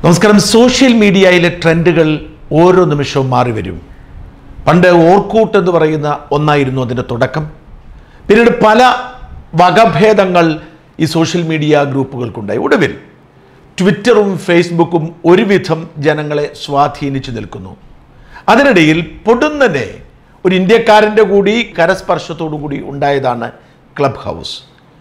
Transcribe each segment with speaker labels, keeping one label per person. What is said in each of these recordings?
Speaker 1: നമസ്കാരം സോഷ്യൽ മീഡിയയിലെ ട്രെൻഡുകൾ ഓരോ നിമിഷവും മാറി വരും പണ്ട് ഓർക്കൂട്ട് എന്ന് പറയുന്ന ഒന്നായിരുന്നു അതിൻ്റെ തുടക്കം പിന്നീട് പല വകഭേദങ്ങൾ ഈ സോഷ്യൽ മീഡിയ ഗ്രൂപ്പുകൾക്കുണ്ടായി ഒടുവിൽ ട്വിറ്ററും ഫേസ്ബുക്കും ഒരുവിധം ജനങ്ങളെ സ്വാധീനിച്ചു നിൽക്കുന്നു അതിനിടയിൽ പൊടുന്നനെ ഒരു ഇന്ത്യക്കാരൻ്റെ കൂടി കരസ്പർശത്തോടു കൂടി ഉണ്ടായതാണ് ക്ലബ് ഹൗസ്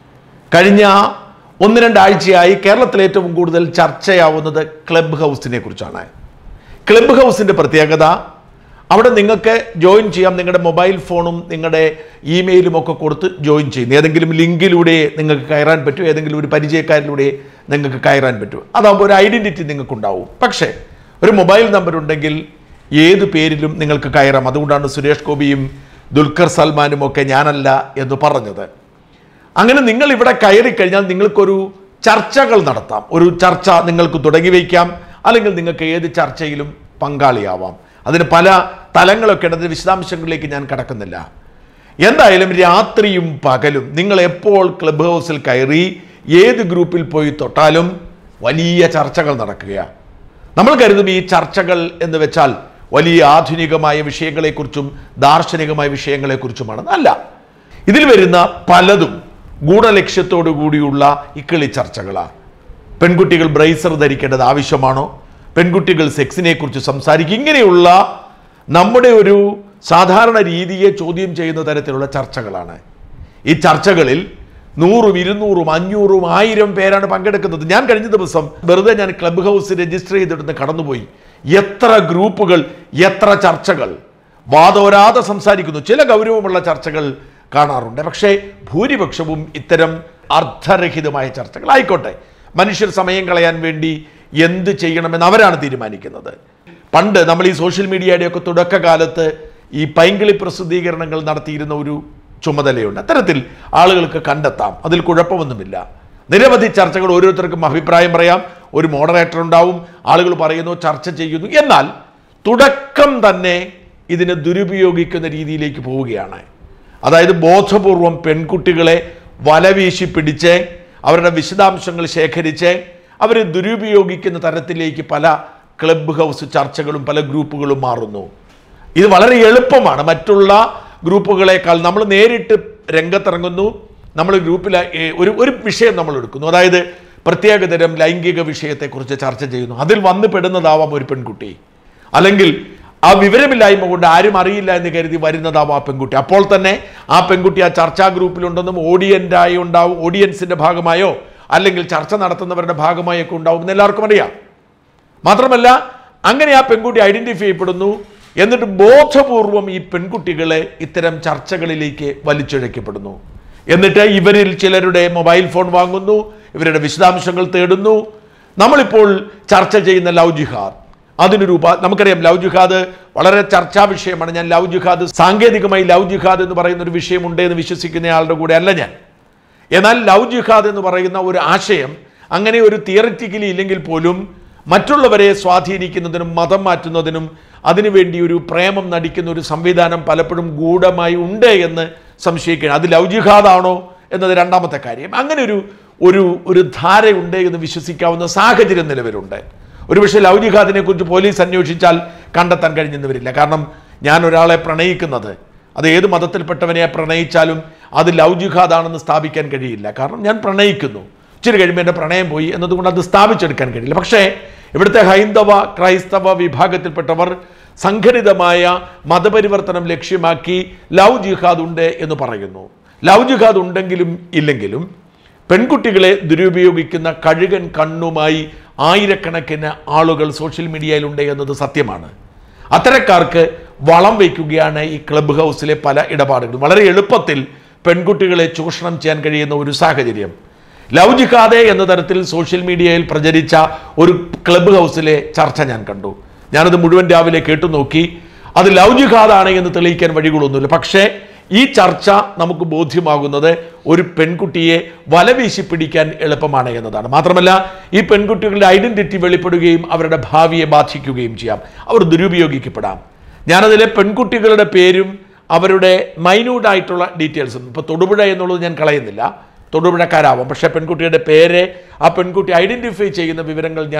Speaker 1: കഴിഞ്ഞ ഒന്ന് രണ്ടാഴ്ചയായി കേരളത്തിൽ ഏറ്റവും കൂടുതൽ ചർച്ചയാവുന്നത് ക്ലബ് ഹൗസിനെ കുറിച്ചാണ് ക്ലബ് ഹൗസിൻ്റെ പ്രത്യേകത അവിടെ നിങ്ങൾക്ക് ജോയിൻ ചെയ്യാം നിങ്ങളുടെ മൊബൈൽ ഫോണും നിങ്ങളുടെ ഇമെയിലും ഒക്കെ കൊടുത്ത് ജോയിൻ ചെയ്യുന്നു ഏതെങ്കിലും ലിങ്കിലൂടെ നിങ്ങൾക്ക് കയറാൻ പറ്റും ഏതെങ്കിലും ഒരു പരിചയക്കാരിലൂടെ നിങ്ങൾക്ക് കയറാൻ പറ്റും അതാകുമ്പോൾ ഒരു ഐഡൻറ്റിറ്റി നിങ്ങൾക്കുണ്ടാവും പക്ഷേ ഒരു മൊബൈൽ നമ്പർ ഉണ്ടെങ്കിൽ ഏത് പേരിലും നിങ്ങൾക്ക് കയറാം അതുകൊണ്ടാണ് സുരേഷ് ഗോപിയും ദുൽഖർ സൽമാനും ഒക്കെ ഞാനല്ല എന്ന് പറഞ്ഞത് അങ്ങനെ നിങ്ങൾ ഇവിടെ കയറി കഴിഞ്ഞാൽ നിങ്ങൾക്കൊരു ചർച്ചകൾ നടത്താം ഒരു ചർച്ച നിങ്ങൾക്ക് തുടങ്ങി വയ്ക്കാം അല്ലെങ്കിൽ നിങ്ങൾക്ക് ഏത് ചർച്ചയിലും പങ്കാളിയാവാം അതിന് പല തലങ്ങളൊക്കെ ഉണ്ട് അതിന് വിശദാംശങ്ങളിലേക്ക് ഞാൻ കടക്കുന്നില്ല എന്തായാലും രാത്രിയും പകലും നിങ്ങൾ എപ്പോൾ ക്ലബ് ഹൗസിൽ കയറി ഏത് ഗ്രൂപ്പിൽ പോയി തൊട്ടാലും വലിയ ചർച്ചകൾ നടക്കുകയാണ് നമ്മൾ കരുതും ഈ ചർച്ചകൾ എന്ന് വെച്ചാൽ വലിയ ആധുനികമായ വിഷയങ്ങളെക്കുറിച്ചും ദാർശനികമായ വിഷയങ്ങളെക്കുറിച്ചുമാണ് അല്ല ഇതിൽ വരുന്ന പലതും ഗൂഢലക്ഷ്യത്തോടു കൂടിയുള്ള ഇക്കിളി ചർച്ചകളാണ് പെൺകുട്ടികൾ ബ്രേസർ ധരിക്കേണ്ടത് ആവശ്യമാണോ പെൺകുട്ടികൾ സെക്സിനെ കുറിച്ച് സംസാരിക്കും ഇങ്ങനെയുള്ള നമ്മുടെ ഒരു സാധാരണ രീതിയെ ചോദ്യം ചെയ്യുന്ന തരത്തിലുള്ള ചർച്ചകളാണ് ഈ ചർച്ചകളിൽ നൂറും ഇരുന്നൂറും അഞ്ഞൂറും ആയിരം പേരാണ് പങ്കെടുക്കുന്നത് ഞാൻ കഴിഞ്ഞ ദിവസം വെറുതെ ഞാൻ ക്ലബ് ഹൗസ് രജിസ്റ്റർ ചെയ്തിട്ട് കടന്നുപോയി എത്ര ഗ്രൂപ്പുകൾ എത്ര ചർച്ചകൾ വാദോരാതെ സംസാരിക്കുന്നു ചില ഗൗരവമുള്ള ചർച്ചകൾ കാണാറുണ്ട് പക്ഷേ ഭൂരിപക്ഷവും ഇത്തരം അർത്ഥരഹിതമായ ചർച്ചകൾ ആയിക്കോട്ടെ മനുഷ്യർ സമയം കളയാൻ വേണ്ടി എന്ത് ചെയ്യണമെന്ന് അവരാണ് തീരുമാനിക്കുന്നത് പണ്ട് നമ്മൾ ഈ സോഷ്യൽ മീഡിയയുടെയൊക്കെ തുടക്കകാലത്ത് ഈ പൈങ്കിളി പ്രസിദ്ധീകരണങ്ങൾ നടത്തിയിരുന്ന ഒരു ചുമതലയുണ്ട് അത്തരത്തിൽ ആളുകൾക്ക് കണ്ടെത്താം അതിൽ കുഴപ്പമൊന്നുമില്ല നിരവധി ചർച്ചകൾ ഓരോരുത്തർക്കും അഭിപ്രായം പറയാം ഒരു മോഡറേറ്റർ ഉണ്ടാവും ആളുകൾ പറയുന്നു ചർച്ച ചെയ്യുന്നു എന്നാൽ തുടക്കം തന്നെ ഇതിനെ ദുരുപയോഗിക്കുന്ന രീതിയിലേക്ക് പോവുകയാണ് അതായത് ബോധപൂർവം പെൺകുട്ടികളെ വലവീശി പിടിച്ച് അവരുടെ വിശദാംശങ്ങൾ ശേഖരിച്ച് അവരെ ദുരുപയോഗിക്കുന്ന തരത്തിലേക്ക് പല ക്ലബ് ഹൗസ് ചർച്ചകളും പല ഗ്രൂപ്പുകളും മാറുന്നു ഇത് വളരെ എളുപ്പമാണ് മറ്റുള്ള ഗ്രൂപ്പുകളെക്കാൾ നമ്മൾ നേരിട്ട് രംഗത്തിറങ്ങുന്നു നമ്മൾ ഗ്രൂപ്പിൽ ഒരു ഒരു വിഷയം നമ്മൾ എടുക്കുന്നു അതായത് പ്രത്യേകതരം ലൈംഗിക വിഷയത്തെക്കുറിച്ച് ചർച്ച ചെയ്യുന്നു അതിൽ വന്നു പെടുന്നതാവാം ഒരു പെൺകുട്ടി അല്ലെങ്കിൽ ആ വിവരമില്ലായ്മ കൊണ്ട് ആരും അറിയില്ല എന്ന് കരുതി വരുന്നതാവും ആ പെൺകുട്ടി അപ്പോൾ തന്നെ ആ പെൺകുട്ടി ആ ചർച്ചാ ഗ്രൂപ്പിലുണ്ടെന്നും ഓഡിയൻ്റായി ഉണ്ടാവും ഓഡിയൻസിൻ്റെ ഭാഗമായോ അല്ലെങ്കിൽ ചർച്ച നടത്തുന്നവരുടെ ഭാഗമായോ ഒക്കെ ഉണ്ടാവും എന്ന് എല്ലാവർക്കും അറിയാം മാത്രമല്ല അങ്ങനെ ആ പെൺകുട്ടി ഐഡന്റിഫൈ ചെയ്യപ്പെടുന്നു എന്നിട്ട് ബോധപൂർവം ഈ പെൺകുട്ടികളെ ഇത്തരം ചർച്ചകളിലേക്ക് വലിച്ചിഴക്കപ്പെടുന്നു എന്നിട്ട് ഇവരിൽ ചിലരുടെ മൊബൈൽ ഫോൺ വാങ്ങുന്നു ഇവരുടെ വിശദാംശങ്ങൾ തേടുന്നു നമ്മളിപ്പോൾ ചർച്ച ചെയ്യുന്ന ലവ് ജിഹാദ് അതിനൊരു ഉപ നമുക്കറിയാം ലവ് ജിഹാദ് വളരെ ചർച്ചാ വിഷയമാണ് ഞാൻ ലവ് ജിഹാദ് സാങ്കേതികമായി ലവ് ജിഹാദ് എന്ന് പറയുന്ന ഒരു വിഷയമുണ്ട് എന്ന് വിശ്വസിക്കുന്ന ആളുടെ കൂടെ അല്ല ഞാൻ എന്നാൽ ലവ് ജിഹാദ് എന്ന് പറയുന്ന ഒരു ആശയം അങ്ങനെ ഒരു തിയററ്റിക്കലി ഇല്ലെങ്കിൽ പോലും മറ്റുള്ളവരെ സ്വാധീനിക്കുന്നതിനും മതം മാറ്റുന്നതിനും അതിനുവേണ്ടി ഒരു പ്രേമം നടിക്കുന്ന ഒരു സംവിധാനം പലപ്പോഴും ഗൂഢമായി ഉണ്ട് എന്ന് സംശയിക്കുകയാണ് അത് ലവ് ജിഹാദാണോ എന്നത് രണ്ടാമത്തെ കാര്യം അങ്ങനെ ഒരു ഒരു ഒരു ധാരയുണ്ട് എന്ന് വിശ്വസിക്കാവുന്ന സാഹചര്യം നിലവിലുണ്ട് ഒരുപക്ഷെ ലവ് ജിഹാദിനെ കുറിച്ച് പോലീസ് അന്വേഷിച്ചാൽ കണ്ടെത്താൻ കഴിഞ്ഞെന്ന് വരില്ല കാരണം ഞാൻ ഒരാളെ പ്രണയിക്കുന്നത് അത് ഏത് മതത്തിൽപ്പെട്ടവനെ പ്രണയിച്ചാലും അത് ലവ് ജിഹാദാണെന്ന് സ്ഥാപിക്കാൻ കഴിയില്ല കാരണം ഞാൻ പ്രണയിക്കുന്നു ഇച്ചിരി കഴിയുമ്പോൾ എൻ്റെ പ്രണയം പോയി എന്നതുകൊണ്ട് അത് സ്ഥാപിച്ചെടുക്കാൻ കഴിയില്ല പക്ഷേ ഇവിടുത്തെ ഹൈന്ദവ ക്രൈസ്തവ വിഭാഗത്തിൽപ്പെട്ടവർ സംഘടിതമായ മതപരിവർത്തനം ലക്ഷ്യമാക്കി ലവ് ജിഹാദ് ഉണ്ട് എന്ന് പറയുന്നു ലവ് ജിഹാദ് ഉണ്ടെങ്കിലും ഇല്ലെങ്കിലും പെൺകുട്ടികളെ ദുരുപയോഗിക്കുന്ന കഴുകൻ കണ്ണുമായി ആയിരക്കണക്കിന് ആളുകൾ സോഷ്യൽ മീഡിയയിലുണ്ട് എന്നത് സത്യമാണ് അത്തരക്കാർക്ക് വളം വയ്ക്കുകയാണ് ഈ ക്ലബ് ഹൗസിലെ പല ഇടപാടുകളും വളരെ എളുപ്പത്തിൽ പെൺകുട്ടികളെ ചൂഷണം ചെയ്യാൻ കഴിയുന്ന ഒരു സാഹചര്യം ലവ് ജിഹാദെ എന്ന തരത്തിൽ സോഷ്യൽ മീഡിയയിൽ പ്രചരിച്ച ഒരു ക്ലബ് ഹൗസിലെ ചർച്ച ഞാൻ കണ്ടു ഞാനത് മുഴുവൻ രാവിലെ കേട്ടു നോക്കി അത് ലവ് ജിഹാദാണ് എന്ന് തെളിയിക്കാൻ വഴികളൊന്നുമില്ല പക്ഷേ ഈ ചർച്ച നമുക്ക് ബോധ്യമാകുന്നത് ഒരു പെൺകുട്ടിയെ വലവീശി പിടിക്കാൻ എളുപ്പമാണ് എന്നതാണ് മാത്രമല്ല ഈ പെൺകുട്ടികളുടെ ഐഡന്റിറ്റി വെളിപ്പെടുകയും അവരുടെ ഭാവിയെ ബാധിക്കുകയും ചെയ്യാം അവർ ദുരുപയോഗിക്കപ്പെടാം ഞാനതിലെ പെൺകുട്ടികളുടെ പേരും അവരുടെ മൈന്യൂട്ടായിട്ടുള്ള ഡീറ്റെയിൽസും ഇപ്പോൾ തൊടുപുഴ എന്നുള്ളത് ഞാൻ കളയുന്നില്ല തൊടുപുഴക്കാരാവാം പക്ഷേ പെൺകുട്ടിയുടെ പേര് ആ പെൺകുട്ടി ഐഡന്റിഫൈ ചെയ്യുന്ന വിവരങ്ങൾ ഞാൻ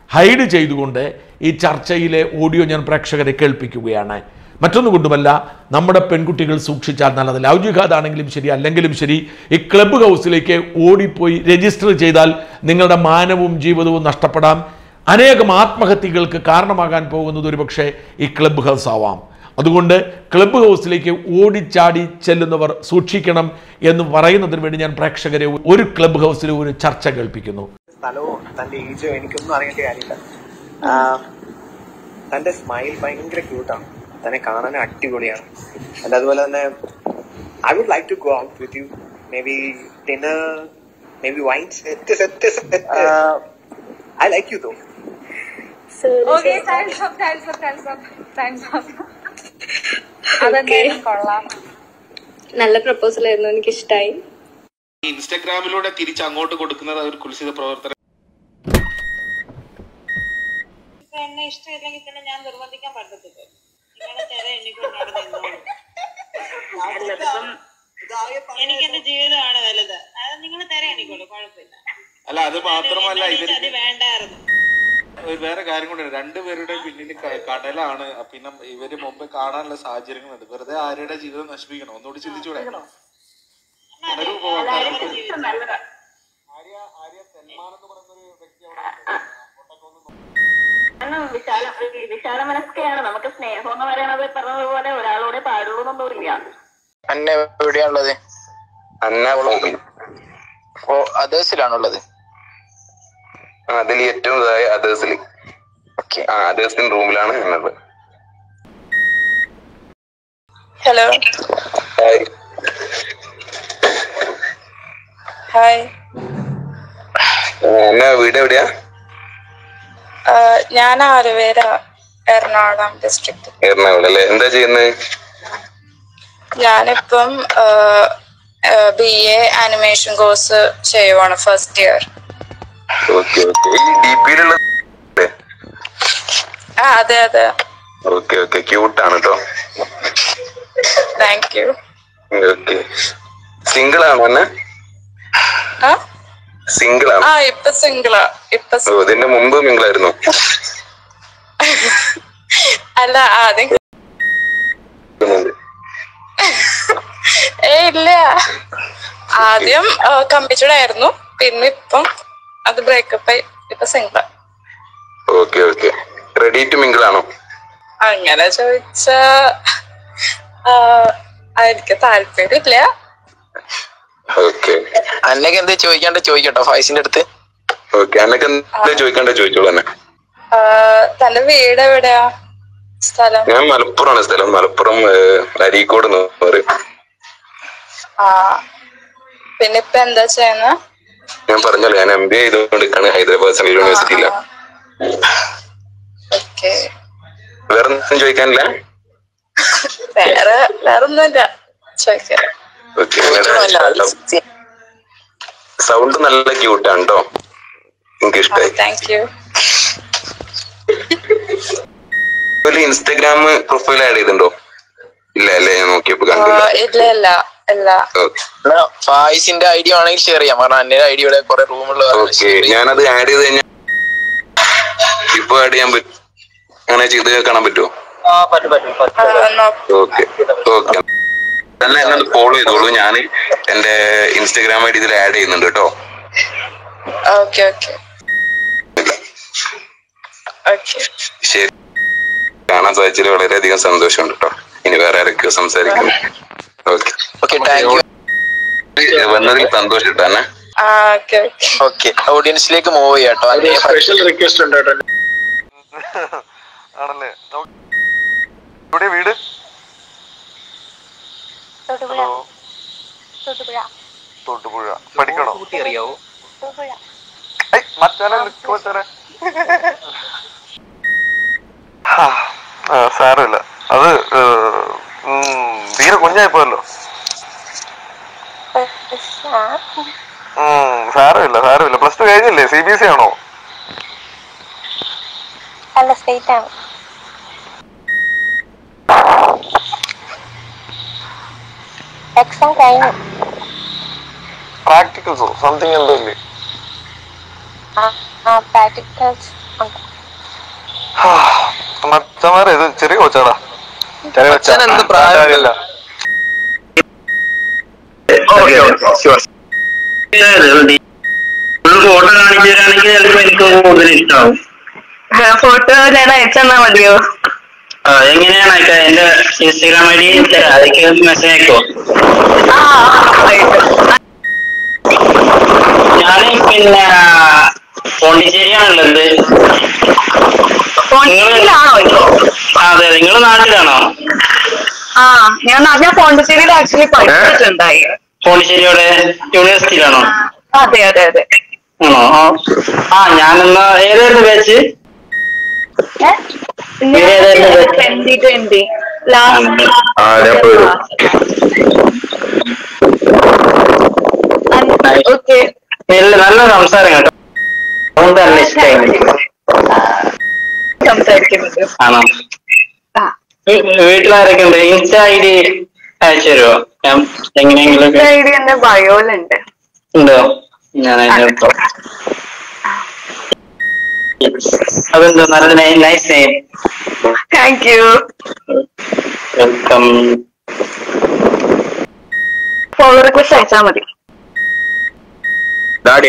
Speaker 1: ഹൈഡ് ചെയ്തുകൊണ്ട് ഈ ചർച്ചയിലെ ഓഡിയോ ഞാൻ പ്രേക്ഷകരെ കേൾപ്പിക്കുകയാണ് മറ്റൊന്നും കൊണ്ടുമല്ല നമ്മുടെ പെൺകുട്ടികൾ സൂക്ഷിച്ചാൽ നല്ലത് ലവ് ജിഹാദാണെങ്കിലും ശരി അല്ലെങ്കിലും ശരി ഈ ക്ലബ്ബ് ഹൗസിലേക്ക് ഓടിപ്പോയി രജിസ്റ്റർ ചെയ്താൽ നിങ്ങളുടെ മാനവും ജീവിതവും നഷ്ടപ്പെടാം അനേകം ആത്മഹത്യകൾക്ക് കാരണമാകാൻ പോകുന്നത് ഒരുപക്ഷെ ഈ ക്ലബ്ബ് ഹൗസ് ആവാം അതുകൊണ്ട് ക്ലബ്ബ് ഹൗസിലേക്ക് ഓടിച്ചാടി ചെല്ലുന്നവർ സൂക്ഷിക്കണം എന്ന് പറയുന്നതിന് വേണ്ടി ഞാൻ പ്രേക്ഷകരെ ഒരു ക്ലബ്ബ് ഹൗസിൽ ഒരു ചർച്ച കേൾപ്പിക്കുന്നു
Speaker 2: സ്ഥലവും തന്റെ ഏജോ എനിക്കൊന്നും അറിയേണ്ട കാര്യമില്ല ആ, തന്റെ സ്മൈൽ ഭയങ്കര ക്യൂട്ടാണ് തന്നെ കാണാൻ അടിപൊളിയാണ് and അതുപോലെ തന്നെ I would like to go out with you maybe dinner maybe wine set set set I like you though
Speaker 3: okay thanks of thanks of thanks of thanks of അതെന്തായാലും കൊള്ളാം
Speaker 4: നല്ല proposal ആയിരുന്നു എനിക്ക് ഇഷ്ടായി
Speaker 5: ഈ ഇൻസ്റ്റഗ്രാമിലൂടെ തിരിച്ച് അങ്ങോട്ട് കൊടുക്കുന്നത് ഒരു കുൽസിത പ്രവർത്തനം
Speaker 6: ഇപ്പൊ എന്നെ ഇഷ്ടമില്ലെങ്കിൽ പിന്നെ ഞാൻ നിർബന്ധിക്കാൻ പറ്റത്തില്ല നിങ്ങളുടെ തിര എണ്ണിക്കൊണ്ട് അവിടെ നിന്നോളൂ എനിക്ക് എന്റെ ജീവിതമാണ് വലുത് അത് നിങ്ങൾ തിര എണ്ണിക്കോളൂ കുഴപ്പമില്ല
Speaker 5: അല്ല അത് മാത്രമല്ല
Speaker 6: എന്നോട് ഈ
Speaker 5: ഇവര്
Speaker 6: ചതി വേണ്ടായിരുന്നു
Speaker 5: ഒരു വേറെ കാര്യം കൂടെ രണ്ടുപേരുടെ പിന്നിൽ ക- കടലാണ് പിന്നെ ഇവര് മുമ്പ് കാണാനുള്ള സാഹചര്യങ്ങളുണ്ട് വെറുതെ ആരുടെ ജീവിതം നശിപ്പിക്കണം ഒന്നുകൂടി ചിന്തിച്ചൂടെ ഉണരൂ പോകാൻ
Speaker 7: കാരണം വിശാല വിശാല മനസ്കയാണ് നമുക്ക് സ്നേഹം എന്ന് പറയണത് പറഞ്ഞതുപോലെ ഒരാളോടെ പാടുള്ളൂന്നൊന്നുമില്ല
Speaker 8: അന്ന എവിടെയാണുള്ളത്
Speaker 9: അന്ന ഭൂമി
Speaker 8: ഓ അതേഴ്സിലാണുള്ളത്
Speaker 9: അതിൽ ഏറ്റവും ഇതായ അതേഴ്സിൽ
Speaker 8: ഓക്കെ
Speaker 9: ആ അതേഴ്സിന്റെ റൂമിലാണ് എന്നത്
Speaker 3: ഹലോ ഹായ്
Speaker 9: എന്നെ വീട് എവിടെയാ
Speaker 3: ഞാൻ ആലുവേര എറണാകുളം ഡിസ്ട്രിക്ട്
Speaker 9: എറണാകുളം അല്ലേ എന്താ ചെയ്യുന്നത്
Speaker 3: ഞാനിപ്പം ബി എ ആനിമേഷൻ കോഴ്സ് ചെയ്യുവാണ് ഫസ്റ്റ് ഇയർ
Speaker 9: ഓക്കെ ഓക്കെ ഈ ഡി പിയിലുള്ള
Speaker 3: ആ അതെ അതെ
Speaker 9: ഓക്കെ ഓക്കെ ക്യൂട്ടാണ് കേട്ടോ
Speaker 3: താങ്ക് യു
Speaker 9: ഓക്കെ സിംഗിൾ ആണോ എന്നെ
Speaker 3: ആ
Speaker 9: സിംഗിൾ ആണ്
Speaker 3: ആ ഇപ്പൊ സിംഗിളാ ഇപ്പൊ
Speaker 9: ഓ ഇതിന്റെ മുമ്പ് മിംഗിൾ ആയിരുന്നു
Speaker 3: അല്ല ആദ്യം ഏ ഇല്ല ആദ്യം കമ്പിച്ചഡ് ആയിരുന്നു പിന്നെ ഇപ്പം അത് ബ്രേക്കപ്പ് ആയി ഇപ്പൊ സിംഗിളാ
Speaker 9: okay okay ready to mingle ആണോ
Speaker 3: അങ്ങനെ ചോദിച്ച എനിക്ക് താല്പര്യമില്ല
Speaker 9: ഓക്കെ
Speaker 8: അന്നക്ക് എന്താ ചോദിക്കാണ്ട് ചോദിക്കട്ടോ ഫൈസിന്റെ അടുത്ത്
Speaker 9: ഓക്കെ അന്നൊക്കെ എന്താ ചോദിക്കണ്ടേ ചോദിച്ചോളൂ എന്നെ
Speaker 3: ആ, തന്റെ വീട് എവിടെയാ സ്ഥലം
Speaker 9: ഞാൻ മലപ്പുറമാണ് സ്ഥലം മലപ്പുറം ഏഹ്, അരീക്കോട് എന്ന് പറയും
Speaker 3: ആ പിന്നെ ഇപ്പൊ എന്താ ചെയ്യുന്ന
Speaker 9: ഞാൻ പറഞ്ഞല്ലോ ഞാൻ എം ബി എ ചെയ്തുകൊണ്ടിരിക്കാണ് ഹൈദരാബാദ് സെൻട്രൽ യൂണിവേഴ്സിറ്റിയില്ല
Speaker 3: ഓക്കെ
Speaker 9: വേറെ ഒന്നും ചോദിക്കാനില്ല
Speaker 3: വേറെ വേറെ ഒന്നുമില്ല ചോദിക്കാൻ
Speaker 9: ഓക്കെ സൗണ്ട് നല്ല ക്യൂട്ടാണ് കേട്ടോ എനിക്ക് ഇഷ്ടമായി
Speaker 3: താങ്ക് യു
Speaker 9: ഒരു ഇൻസ്റ്റാഗ്രാം പ്രൊഫൈൽ ആഡ് ചെയ്തിട്ടുണ്ടോ ഇല്ല അല്ലേ ഞാൻ നോക്കിയപ്പോ കണ്ടില്ല
Speaker 3: ഇല്ല ഇല്ല ഇല്ല
Speaker 9: ഓക്കെ
Speaker 8: എന്നാ ഫായിസിന്റെ ഐഡിയ ആണെങ്കിൽ ഷെയർ ചെയ്യാം കാരണം അന്റെ ഐഡിയയുടെ കുറെ റൂമുള്ള
Speaker 9: ഓക്കെ ഞാനത് ആഡ് ചെയ്ത് കഴിഞ്ഞാൽ ഇപ്പൊ ആഡ് ചെയ്യാൻ പറ്റും അങ്ങനെ ചെയ്ത് കാണാൻ പറ്റുമോ
Speaker 3: ആ, നോ-
Speaker 9: ഓക്കെ ഓക്കെ തന്നെ എന്നെ ഫോളോ ചെയ്തോളൂ ഞാൻ എന്റെ ഇൻസ്റ്റാഗ്രാം ഐ ഡി ഇതിൽ ആഡ് ചെയ്യുന്നുണ്ട് കേട്ടോ
Speaker 3: ഓക്കെ ഓക്കെ ഓക്കെ
Speaker 9: ശരി കാണാൻ സാധിച്ചതിൽ വളരെയധികം സന്തോഷമുണ്ട് കേട്ടോ ഇനി വേറെ ആരൊക്കെയോ സംസാരിക്കും ഓക്കെ
Speaker 8: ഓക്കെ താങ്ക് യു
Speaker 9: വന്നതിൽ സന്തോഷം കേട്ടോ എന്നെ
Speaker 3: ആ ഓക്കെ ഓക്കെ
Speaker 8: ഓക്കെ ഓഡിയൻസിലേക്ക് മൂവ് ചെയ്യാട്ടോ അന്നയെ
Speaker 10: സ്പെഷ്യൽ റിക്വസ്റ്റ് ഉണ്ട് കേട്ടോ
Speaker 5: ആണല്ലേ എവിടെ വീട് ഹലോ തൊട്ടുപുഴ പഠിക്കണോ ഐ, മച്ചാനെ നിക്ക് മച്ചാനെ ആ, ആ, സാരമില്ല അത് ഏഹ്, ഉം, തീരെ കുഞ്ഞായിപ്പോയല്ലോ ഉം, സാരമില്ല സാരമില്ല പ്ലസ് ടു കഴിഞ്ഞില്ലേ സി ബി എസ് സി ആണോ
Speaker 4: അല്ല സ്റ്റേറ്റ് ആണ് എക്സാം കഴിഞ്ഞു
Speaker 5: പ്രാക്ടിക്കൽസോ സംതിങ് എന്തോ ഇല്ലേ
Speaker 4: ആ ആ പ്രാക്ടിക്കൽസ്
Speaker 10: മച്ചമാരെ ഇത് ചെറിയ കൊച്ചാടാ ചെറിയ കൊച്ചാ
Speaker 8: അച്ഛൻ എന്ത് പ്രായം?
Speaker 10: കാര്യമില്ല.
Speaker 11: ഫോട്ടോ കാണിച്ചു തരാണെങ്കിൽ ചിലപ്പോ എനിക്ക് കൂടുതൽ ഇഷ്ടമാവും
Speaker 7: ഫോട്ടോ ഞാൻ അയച്ചെന്നാ മതിയോ
Speaker 11: ആ എങ്ങനെയാണ് അയക്കുക എന്റെ ഇൻസ്റ്റാഗ്രാം ഐ ഡി തരാം അതിലേക്ക് മെസ്സേജ് അയക്കോ ഞാൻ പിന്നെ പോണ്ടിച്ചേരിയാണുള്ളത്
Speaker 7: പോണ്ടിച്ചേരിയിലാണോ ഇപ്പോ
Speaker 11: ആ, അതെ നിങ്ങൾ നാട്ടിലാണോ
Speaker 7: ആ ഞാൻ ഞാൻ പോണ്ടിച്ചേരിയിൽ ആക്ച്വലി പഠിച്ചിട്ടുണ്ടായി
Speaker 11: പോണ്ടിച്ചേരിയുടെ യൂണിവേഴ്സിറ്റിയിലാണോ
Speaker 7: അതെ അതെ അതെ
Speaker 11: ആണോ ആ. ആ ഞാനെന്നാ ഏതായിരുന്നു ബാച്ച്
Speaker 7: ട്വന്റി ട്വന്റി ലാസ്റ്റ്
Speaker 10: ആ ഞാൻ പോയി
Speaker 7: ഓക്കെ
Speaker 11: നല്ല നല്ല സംസാരം കേട്ടോ അതുകൊണ്ട് തന്നെ ഇഷ്ടമായി
Speaker 7: സംസാരിക്കുന്നത്
Speaker 11: ആണോ വീ- വീട്ടിലാരൊക്കെ ഉണ്ട് ഇൻസ്റ്റ ഐ ഡി അയച്ചു തരുമോ ഞാൻ എങ്ങനെയെങ്കിലും
Speaker 7: ഐ ഡി എന്റെ ബയോയിലുണ്ട്
Speaker 11: ഉണ്ടോ ഞാൻ അതിന്റെ അതെന്തോ നല്ല nice name
Speaker 7: thank you
Speaker 11: welcome
Speaker 7: follow request അയച്ചാൽ മതി
Speaker 10: ഡാഡി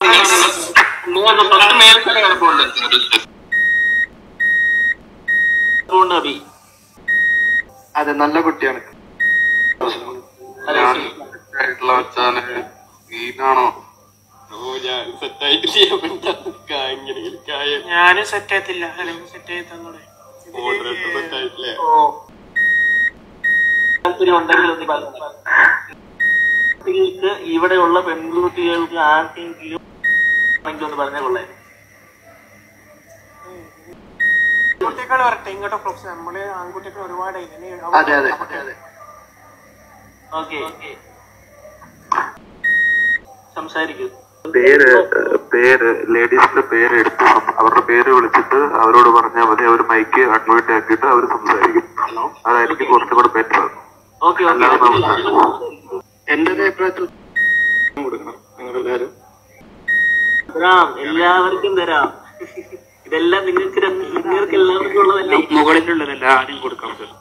Speaker 5: അതെ നല്ല കുട്ടിയാണ്
Speaker 10: ആയിട്ടുള്ള മച്ചാന് വീണാണോ
Speaker 6: ഞാനും സെറ്റ് ആയിട്ടില്ല അല്ലെങ്കിൽ സെറ്റ് ആയി തന്നോടെ താല്പര്യം ഉണ്ടെങ്കിൽ ഒന്ന് പറഞ്ഞു കുട്ടികൾക്ക് ഇവിടെയുള്ള പെൺകുട്ടികൾക്ക് ആർക്കെങ്കിലും ആണെങ്കിൽ ഒന്ന് പറഞ്ഞാൽ കൊള്ളേ ആൺകുട്ടിയേക്കാൾ വരട്ടെ ഇങ്ങോട്ട് പ്രൊഫസർ നമ്മള് ആൺകുട്ടിയേക്കാൾ ഒരുപാട്
Speaker 5: അതെ അതെ അതെ
Speaker 6: ഓക്കെ സംസാരിക്കൂ
Speaker 10: പേര് പേര് ലേഡീസിന്റെ പേര് എടുത്ത് സം- അവരുടെ പേര് വിളിച്ചിട്ട് അവരോട് പറഞ്ഞാൽ മതി അവർ മൈക്ക് അൺമ്യൂട്ട് ആക്കിയിട്ട് അവർ സംസാരിക്കും അതായിരിക്കും കുറച്ചും കൂടെ ബെറ്റർ
Speaker 6: ഓക്കെ
Speaker 10: അല്ലാതെ നമുക്ക്
Speaker 5: എന്റെ ഒരു അഭിപ്രായത്തിൽ കൊടുക്കണം നിങ്ങളെല്ലാരും
Speaker 6: തരാം എല്ലാവർക്കും തരാം ഇതെല്ലാം നിങ്ങൾക്ക് രണ്ട്- നിങ്ങൾക്ക് എല്ലാവർക്കും ഉള്ളതല്ലേ
Speaker 5: മുകളിലുള്ളതല്ല ആദ്യം കൊടുക്കാം